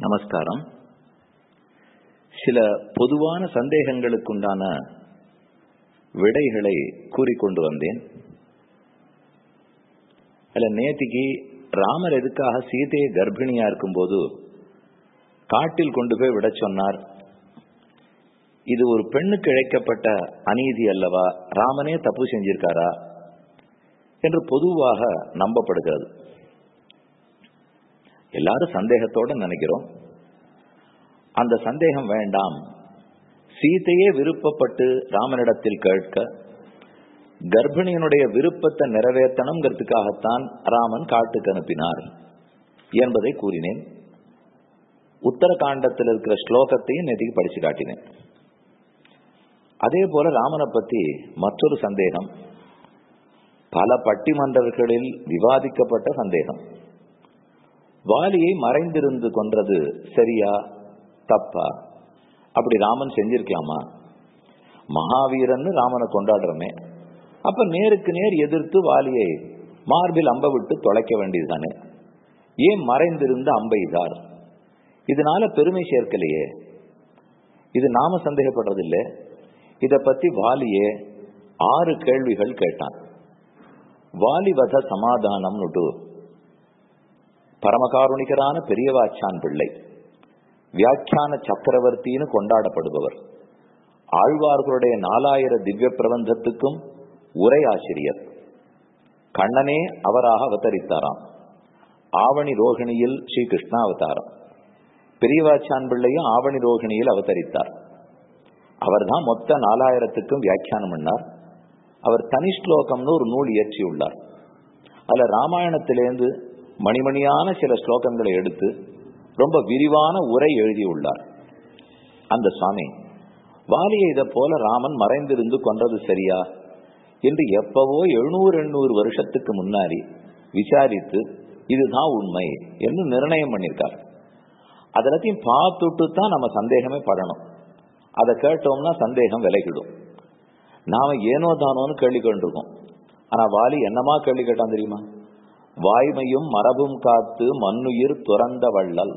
நமஸ்காரம் சில பொதுவான சந்தேகங்களுக்குண்டான விடைகளை கூறிக்கொண்டு வந்தேன் அல்ல நேத்திக்கு ராமர் எதுக்காக சீதையை கர்ப்பிணியா இருக்கும்போது காட்டில் கொண்டு போய் விட சொன்னார் இது ஒரு பெண்ணுக்கு இழைக்கப்பட்ட அநீதி அல்லவா ராமனே தப்பு செஞ்சிருக்காரா என்று பொதுவாக நம்பப்படுகிறது எல்லாரும் சந்தேகத்தோட நினைக்கிறோம் அந்த சந்தேகம் வேண்டாம் சீதையே விருப்பப்பட்டு ராமனிடத்தில் கேட்க கர்ப்பிணியனுடைய விருப்பத்தை நிறைவேற்றணுங்கிறதுக்காகத்தான் ராமன் காட்டுக்கு அனுப்பினார் என்பதை கூறினேன் உத்தரகாண்டத்தில் இருக்கிற ஸ்லோகத்தையும் நேற்றுக்கு படிச்சு காட்டினேன் அதே போல ராமனை பத்தி மற்றொரு சந்தேகம் பல பட்டிமன்றர்களில் விவாதிக்கப்பட்ட சந்தேகம் வாலியை மறைந்திருந்து கொன்றது சரியா தப்பா அப்படி ராமன் செஞ்சிருக்கலாமா மகாவீரன் ராமனை கொண்டாடுறமே அப்ப நேருக்கு நேர் எதிர்த்து வாலியை மார்பில் அம்ப விட்டு தொலைக்க வேண்டியதுதானே ஏன் மறைந்திருந்து அம்பெய்தார் இதனால பெருமை சேர்க்கலையே இது நாம சந்தேகப்படுறதில்லை இத பத்தி வாலியே ஆறு கேள்விகள் கேட்டான் வாலிவத சமாதானம்னுட்டு பரமகாருணிகரான பெரியவாச்சான் பிள்ளை வியாக்கியான சக்கரவர்த்தின்னு கொண்டாடப்படுபவர் ஆழ்வார்களுடைய நாலாயிர திவ்ய பிரபந்தத்துக்கும் உரை ஆசிரியர் கண்ணனே அவராக அவதரித்தாராம் ஆவணி ரோகிணியில் ஸ்ரீ கிருஷ்ணா அவதாரம் பெரியவாச்சான் பிள்ளையும் ஆவணி ரோகிணியில் அவதரித்தார் அவர் தான் மொத்த நாலாயிரத்துக்கும் வியாக்கியானம் பண்ணார் அவர் தனி ஸ்லோகம்னு ஒரு நூல் இயற்றியுள்ளார் அதுல ராமாயணத்திலேருந்து மணிமணியான சில ஸ்லோகங்களை எடுத்து ரொம்ப விரிவான உரை எழுதியுள்ளார் அந்த சுவாமி வாலியை இதை போல ராமன் மறைந்திருந்து கொன்றது சரியா என்று எப்பவோ எழுநூறு எண்ணூறு வருஷத்துக்கு முன்னாடி விசாரித்து இதுதான் உண்மை என்று நிர்ணயம் பண்ணியிருக்கார் அதெல்லாத்தையும் பார்த்துட்டு தான் நம்ம சந்தேகமே படணும் அதை கேட்டோம்னா சந்தேகம் விலகிடும் நாம ஏனோ தானோன்னு கேள்வி கேட்டிருக்கோம் ஆனா வாலி என்னமா கேள்வி கேட்டான் தெரியுமா வாய்மையும் மரபும் காத்து மண்ணுயிர் துறந்த வள்ளல்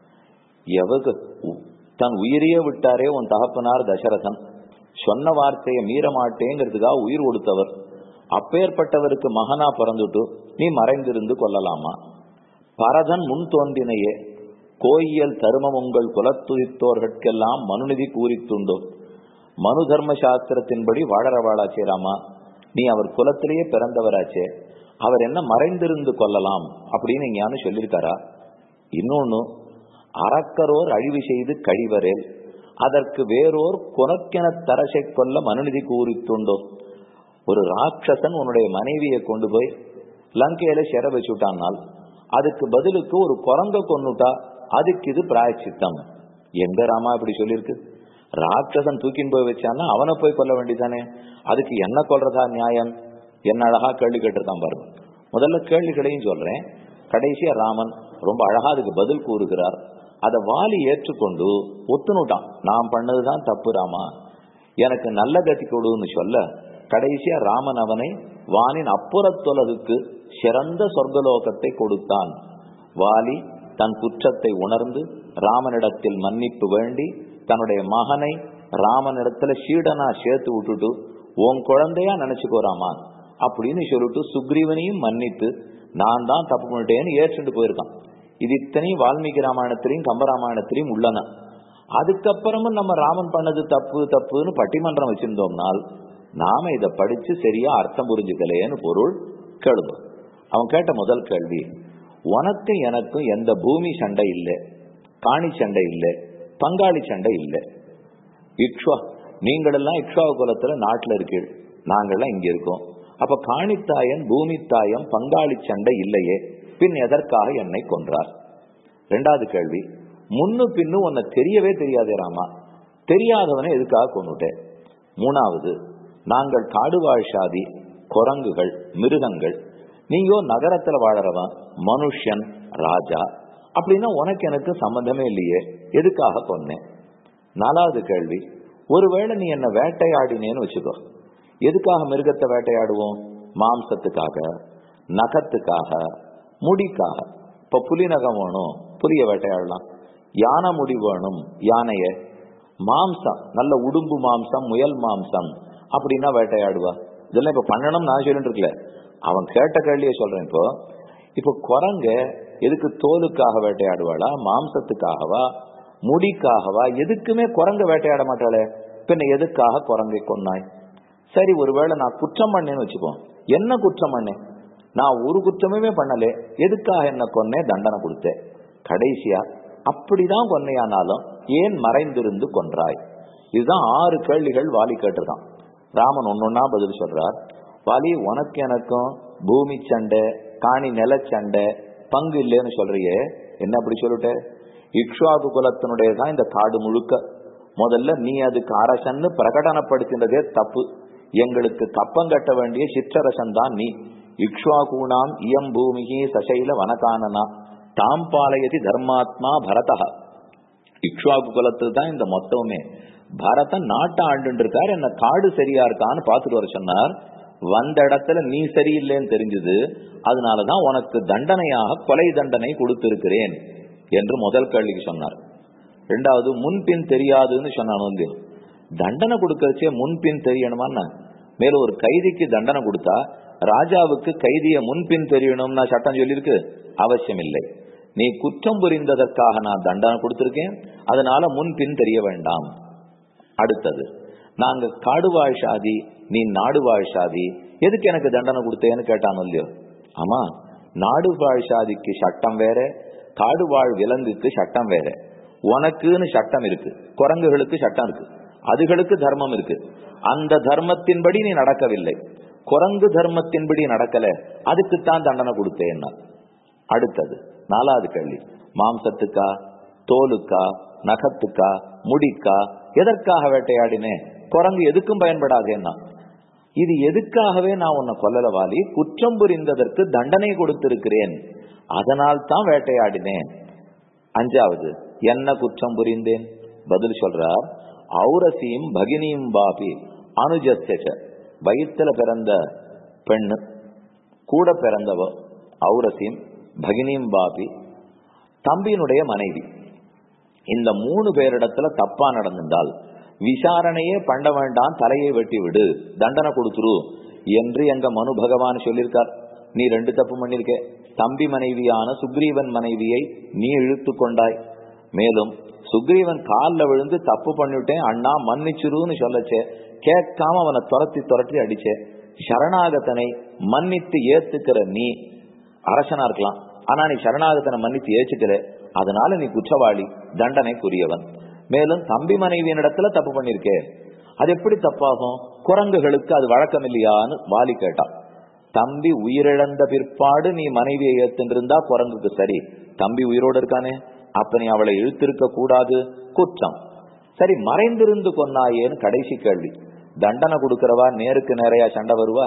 எவகு தன் உயிரையே விட்டாரே உன் தகப்பனார் தசரதன் சொன்ன வார்த்தையை மீற மாட்டேங்கிறதுக்காக உயிர் கொடுத்தவர் அப்பேற்பட்டவருக்கு மகனா பிறந்துட்டு நீ மறைந்திருந்து கொள்ளலாமா பரதன் முன் தோன்றினையே கோயியல் தருமம் உங்கள் குலத்துதித்தோர்கட்கெல்லாம் மனுநிதி கூறித்துண்டோ மனு தர்ம சாஸ்திரத்தின்படி வாழற வாழாச்சே ராமா நீ அவர் குலத்திலேயே பிறந்தவராச்சே அவர் என்ன மறைந்திருந்து கொள்ளலாம் அப்படின்னு ஞான சொல்லியிருக்காரா இன்னொன்னு அறக்கரோர் அழிவு செய்து கழிவரேல் அதற்கு வேறோர் குணக்கென தரசை கொல்ல மனுநிதி கூறித்துண்டோ ஒரு ராட்சசன் உன்னுடைய மனைவியை கொண்டு போய் லங்கையில சிற வச்சுட்டானால் அதுக்கு பதிலுக்கு ஒரு குரங்க கொண்டுட்டா அதுக்கு இது பிராயச்சித்தம் எங்க ராமா இப்படி சொல்லியிருக்கு ராட்சசன் தூக்கின் போய் வச்சான்னா அவனை போய் கொல்ல வேண்டியதானே அதுக்கு என்ன கொல்றதா நியாயம் என்ன அழகா கேள்வி கேட்டிருக்கான் பாருங்க முதல்ல கேள்விகளையும் சொல்றேன் கடைசியா ராமன் ரொம்ப அழகா அதுக்கு பதில் கூறுகிறார் அதை வாலி ஏற்றுக்கொண்டு ஒத்துனுட்டான் நான் பண்ணதுதான் தப்பு ராமா எனக்கு நல்ல கதி கொடுன்னு சொல்ல கடைசியா ராமன் அவனை வானின் அப்புறத்தொலகுக்கு சிறந்த சொர்க்கலோகத்தை கொடுத்தான் வாலி தன் குற்றத்தை உணர்ந்து ராமனிடத்தில் மன்னிப்பு வேண்டி தன்னுடைய மகனை ராமனிடத்துல சீடனா சேர்த்து விட்டுட்டு உன் குழந்தையா நினைச்சுக்கோராமா அப்படின்னு சொல்லிட்டு சுக்ரீவனையும் மன்னித்து நான் தான் தப்பு பண்ணிட்டேன்னு ஏற்றுட்டு போயிருக்கான் இது இத்தனையும் வால்மீகி ராமாயணத்திலையும் கம்பராமாயணத்திலையும் உள்ளன அதுக்கப்புறமும் நம்ம ராமன் பண்ணது தப்பு தப்புன்னு பட்டிமன்றம் வச்சிருந்தோம்னால் நாம இதை படிச்சு சரியா அர்த்தம் புரிஞ்சுக்கலையேன்னு பொருள் கேளுங்க அவன் கேட்ட முதல் கேள்வி உனக்கும் எனக்கும் எந்த பூமி சண்டை இல்லை காணி சண்டை இல்லை பங்காளி சண்டை இல்லை இக்ஷா நீங்களெல்லாம் இக்ஷா குலத்துல நாட்டுல இருக்கீள் நாங்கள்லாம் இங்க இருக்கோம் அப்ப காணித்தாயன் பூமித்தாயம் பங்காளி சண்டை இல்லையே பின் எதற்காக என்னை கொன்றார் ரெண்டாவது கேள்வி முன்னு பின்னு உன்னை தெரியவே தெரியாதே ராமா தெரியாதவனை எதுக்காக கொண்டுட்டேன் மூணாவது நாங்கள் காடு வாழ்ஷாதி குரங்குகள் மிருகங்கள் நீங்கோ நகரத்துல வாழறவன் மனுஷன் ராஜா அப்படின்னா உனக்கு எனக்கு சம்பந்தமே இல்லையே எதுக்காக கொன்னேன் நாலாவது கேள்வி ஒருவேளை நீ என்ன வேட்டையாடினேன்னு வச்சுக்கோ எதுக்காக மிருகத்தை வேட்டையாடுவோம் மாம்சத்துக்காக நகத்துக்காக முடிக்காக இப்ப புலி நகம் வேணும் புலிய வேட்டையாடலாம் யானை முடி வேணும் யானைய மாம்சம் நல்ல உடும்பு மாம்சம் முயல் மாம்சம் அப்படின்னா வேட்டையாடுவா இதெல்லாம் இப்ப பண்ணணும் நான் சொல்லிட்டு இருக்கல அவன் கேட்ட கேள்வியை சொல்றேன் இப்போ இப்போ குரங்க எதுக்கு தோலுக்காக வேட்டையாடுவாளா மாம்சத்துக்காகவா முடிக்காகவா எதுக்குமே குரங்க வேட்டையாட மாட்டாளே பின்ன எதுக்காக குரங்கை கொன்னாய் சரி ஒருவேளை நான் குற்றம் பண்ணேன்னு வச்சுக்கோ என்ன குற்றம் பண்ணேன் நான் ஒரு குற்றமுமே பண்ணலே எதுக்காக என்ன கொன்னேன் தண்டனை கொடுத்தேன் கடைசியா அப்படிதான் கொன்னையானாலும் ஏன் மறைந்திருந்து கொன்றாய் இதுதான் ஆறு கேள்விகள் வாலி கேட்டிருக்கான் ராமன் ஒன்னொன்னா பதில் சொல்றார் வாலி உனக்கு எனக்கும் பூமி சண்டை காணி நிலச்சண்டை பங்கு இல்லைன்னு சொல்றியே என்ன அப்படி சொல்லிட்ட இக்ஷாகு குலத்தினுடைய தான் இந்த காடு முழுக்க முதல்ல நீ அதுக்கு அரசன்னு பிரகடனப்படுத்தினதே தப்பு எங்களுக்கு கப்பம் கட்ட வேண்டிய சிற்றரசன் தான் நீ இக்ஷ்வாகூணாம் இயம் பூமிகி சசைல வனகானனா தாம் பாலயதி தர்மாத்மா பரதா இக்ஷ்வாகு குலத்தில் தான் இந்த மொத்தமே பரதன் நாட்டை ஆண்டு இருக்கார் என்ன காடு சரியா இருக்கான்னு பார்த்துட்டு வர சொன்னார் வந்த இடத்துல நீ சரியில்லைன்னு தெரிஞ்சது அதனாலதான் உனக்கு தண்டனையாக கொலை தண்டனை கொடுத்திருக்கிறேன் என்று முதல் கேள்விக்கு சொன்னார் ரெண்டாவது முன்பின் தெரியாதுன்னு சொன்னான் வந்து தண்டனை கொடுக்கறச்சே முன்பின் தெரியணுமான்னா மேல ஒரு கைதிக்கு தண்டனை கொடுத்தா ராஜாவுக்கு கைதிய முன்பின் தெரியணும்னா சட்டம் சொல்லியிருக்கு அவசியம் இல்லை நீ குற்றம் புரிந்ததற்காக நான் தண்டனை கொடுத்திருக்கேன் அதனால முன்பின் தெரிய வேண்டாம் அடுத்தது நாங்க காடு வாழ் சாதி நீ நாடு வாழ் சாதி எதுக்கு எனக்கு தண்டனை கொடுத்தேன்னு கேட்டான் இல்லையோ ஆமா நாடு வாழ் சாதிக்கு சட்டம் வேற காடு வாழ் விலங்குக்கு சட்டம் வேற உனக்குன்னு சட்டம் இருக்கு குரங்குகளுக்கு சட்டம் இருக்கு அதுகளுக்கு தர்மம் இருக்கு அந்த தர்மத்தின்படி நீ நடக்கவில்லை குரங்கு தர்மத்தின்படி நடக்கல அதுக்குத்தான் தண்டனை கொடுத்தேன்னா அடுத்தது நாலாவது கேள்வி மாம்சத்துக்கா தோலுக்கா நகத்துக்கா முடிக்கா எதற்காக வேட்டையாடினேன் குரங்கு எதுக்கும் பயன்படாதேன்னா இது எதுக்காகவே நான் உன்னை கொல்லல வாலி குற்றம் புரிந்ததற்கு தண்டனை கொடுத்திருக்கிறேன் அதனால் தான் வேட்டையாடினேன் அஞ்சாவது என்ன குற்றம் புரிந்தேன் பதில் சொல்றார் ஔரசியும் பகினியும் பாபி அனுஜஸ்ய வயிற்றுல பிறந்த பெண்ணு கூட பிறந்தவ ஔரசியும் பகினியும் பாபி தம்பியினுடைய மனைவி இந்த மூணு பேரிடத்துல தப்பா நடந்திருந்தால் விசாரணையே பண்ண வேண்டாம் தலையை வெட்டி விடு தண்டனை கொடுத்துரு என்று எங்க மனு பகவான் சொல்லியிருக்கார் நீ ரெண்டு தப்பு பண்ணிருக்க தம்பி மனைவியான சுக்ரீவன் மனைவியை நீ இழுத்து கொண்டாய் மேலும் சுக்ரீவன் காலில் விழுந்து தப்பு பண்ணிவிட்டேன் அண்ணா மன்னிச்சிருன்னு சொல்லச்சே கேட்காம அவனை துரத்தி துரட்டி அடிச்சே சரணாகத்தனை மன்னித்து ஏத்துக்கிற நீ அரசனா இருக்கலாம் ஆனா நீ சரணாகத்தனை மன்னித்து ஏச்சுக்கிற அதனால நீ குற்றவாளி தண்டனைக்குரியவன் மேலும் தம்பி மனைவியின் இடத்துல தப்பு பண்ணிருக்கே அது எப்படி தப்பாகும் குரங்குகளுக்கு அது வழக்கம் இல்லையான்னு வாலி கேட்டான் தம்பி உயிரிழந்த பிற்பாடு நீ மனைவியை ஏத்துருந்தா குரங்குக்கு சரி தம்பி உயிரோடு இருக்கானே அப்ப நீ அவளை இழுத்திருக்க கூடாது குற்றம் சரி மறைந்திருந்து கொன்னாயேன்னு கடைசி கேள்வி தண்டனை கொடுக்கறவா நேருக்கு நேரையா சண்டை வருவா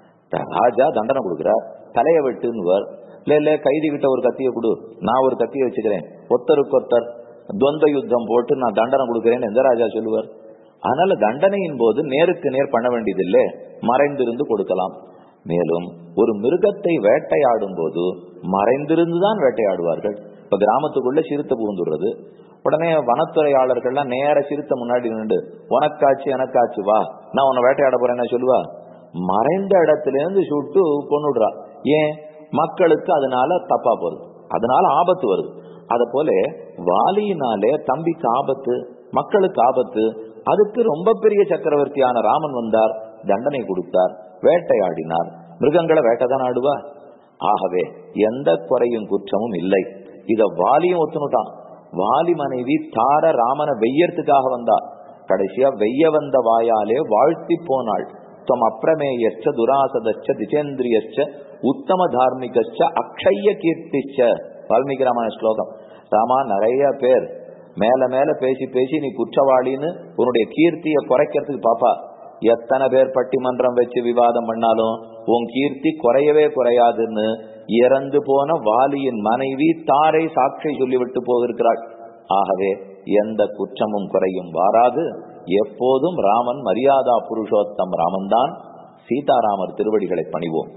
ராஜா தண்டனை கொடுக்குறார் தலையை வெட்டுன்னு இல்ல இல்ல கைதி கிட்ட ஒரு கத்திய கொடு நான் ஒரு கத்திய வச்சுக்கிறேன் ஒத்தருக்கு ஒத்தர் துவந்த யுத்தம் போட்டு நான் தண்டனை கொடுக்கிறேன்னு எந்த ராஜா சொல்லுவார் அதனால தண்டனையின் போது நேருக்கு நேர் பண்ண வேண்டியதில்லை மறைந்திருந்து கொடுக்கலாம் மேலும் ஒரு மிருகத்தை வேட்டையாடும் போது மறைந்திருந்து தான் வேட்டையாடுவார்கள் இப்ப கிராமத்துக்குள்ள சிறுத்தை புகுந்துடுறது உடனே வனத்துறையாளர்கள்லாம் நேர சிறுத்தை முன்னாடி நின்று உனக்காச்சு எனக்காச்சு வா நான் உன்னை வேட்டையாட போறேன்னு சொல்லுவா மறைந்த இடத்துல இருந்து சுட்டு கொண்டுடுறா ஏன் மக்களுக்கு அதனால தப்பா போகுது அதனால ஆபத்து வருது அத போல வாலியினாலே தம்பிக்கு ஆபத்து மக்களுக்கு ஆபத்து அதுக்கு ரொம்ப பெரிய சக்கரவர்த்தியான ராமன் வந்தார் தண்டனை கொடுத்தார் வேட்டையாடினார் மிருகங்களை வேட்டைதான் ஆடுவா ஆகவே எந்த குறையும் குற்றமும் இல்லை இத வாலியும் ஒத்துனுட்டான் வாலி மனைவி தார ராமனை வெய்யறதுக்காக வந்தா கடைசியா வெய்ய வந்த வாயாலே வாழ்த்தி போனாள் தம் அப்பிரமேயச்ச துராசதச்ச திஜேந்திரியச்ச உத்தம தார்மிகச்ச அக்ஷய கீர்த்திச்ச வால்மீகி ராமாயண ஸ்லோகம் ராமா நிறைய பேர் மேல மேல பேசி பேசி நீ குற்றவாளின்னு உன்னுடைய கீர்த்தியை குறைக்கிறதுக்கு பாப்பா எத்தனை பேர் பட்டிமன்றம் வச்சு விவாதம் பண்ணாலும் உன் கீர்த்தி குறையவே குறையாதுன்னு இறந்து போன வாலியின் மனைவி தாரை சாட்சி சொல்லிவிட்டு போகிறாள் ஆகவே எந்த குற்றமும் குறையும் வாராது எப்போதும் ராமன் மரியாதா புருஷோத்தம் ராமன் தான் சீதாராமர் திருவடிகளை பணிவோம்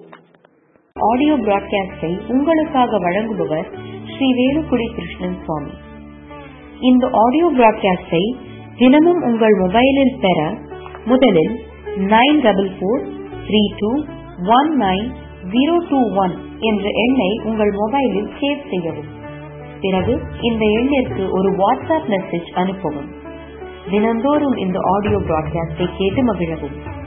ஆடியோ பிராட்காஸ்டை உங்களுக்காக வழங்குபவர் ஸ்ரீ வேலுக்குடி கிருஷ்ணன் சுவாமி இந்த ஆடியோ பிராட்காஸ்டை தினமும் உங்கள் மொபைலில் பெற முதலில் nine double four three two one nine zero two one என்ற எண்ணை உங்கள் மொபைலில் சேவ் செய்யவும் பிறகு இந்த எண்ணிற்கு ஒரு வாட்ஸ்அப் மெசேஜ் அனுப்பவும் தினந்தோறும் இந்த ஆடியோ பிராட்காஸ்டை கேட்டு மகிழவும்